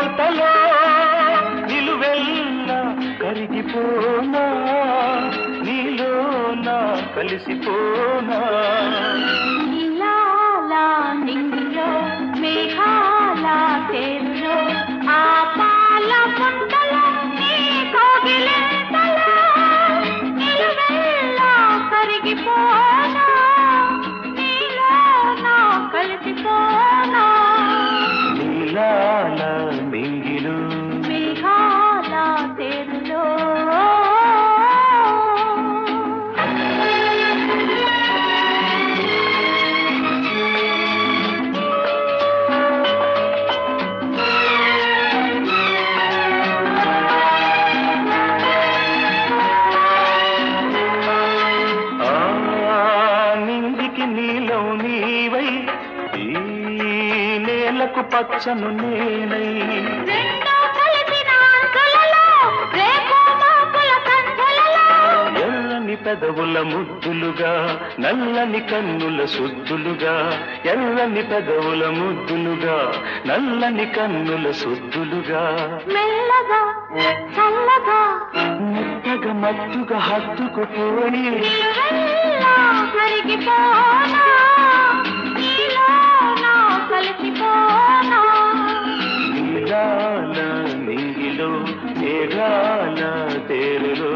పూతలో నిలువెల్లా కరిగిపోనా నీలోన కలిసిపోనా నీలాల నింగిలో మేఘాల తేరులో ఆ పాల పుంటలో నీ కోగిలింతలో నిలువెల్లా కరిగిపోనా నీలోన కలిసిపోనా నీలాల మింగిలు మేఘాల తేరులో ఆ నింగికి నీలం నీవై ఈ నేలకు పచ్చను నేనై రెండో కలిసిన అంచులలో రేపు మాపుల సంచులలో ఎర్రని పెదవుల ముద్దులుగా నల్లని కన్నుల సుద్దులుగా ఎర్రని పెదవుల ముద్దులుగా నల్లని కన్నుల సుద్దులుగా మెల్లగా చల్లగా మెత్తగా మత్తుగా హత్తుకుపోయి నిలువెల్లా కరిగిపోనా నీలోన కలిసిపోనా నీలాల నింగిలో మేఘాల తేరులో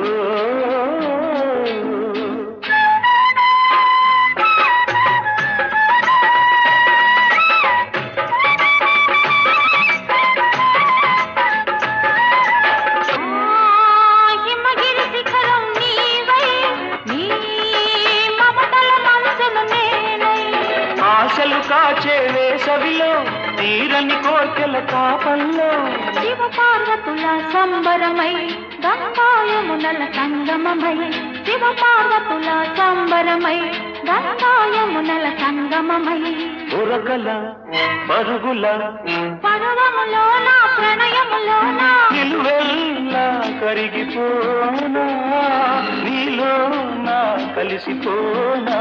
ఆ హిమగిరి శిఖరం నీవై నీ మమతల మనసును నేనై ఆశలు కాచే వేసవిలో తీరని కోర్కెల తాపంలో శివ పార్వతుల సంబరమై గంగాయమునల సంగమమై శివ పార్వతుల సంబరమై గంగాయమునల సంగమమై ఉరకల పరుగుల పర్వములోన ప్రణయములోన నిలువెల్లా కరిగిపోనా నీలో నా కలిసిపోనా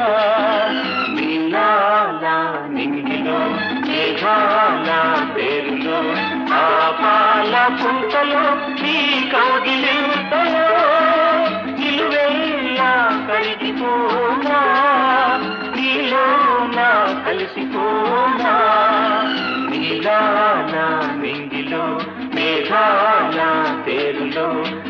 నీలాల నింగిలో మేఘాల పేరులో ఆ పాల పుంతలో నీ కౌగిలింతలో నిలువెల్లా కరిగిపోనా నీలో నా కలిసిపోనా నీలాల మింగిలో మేఘాల తేరులో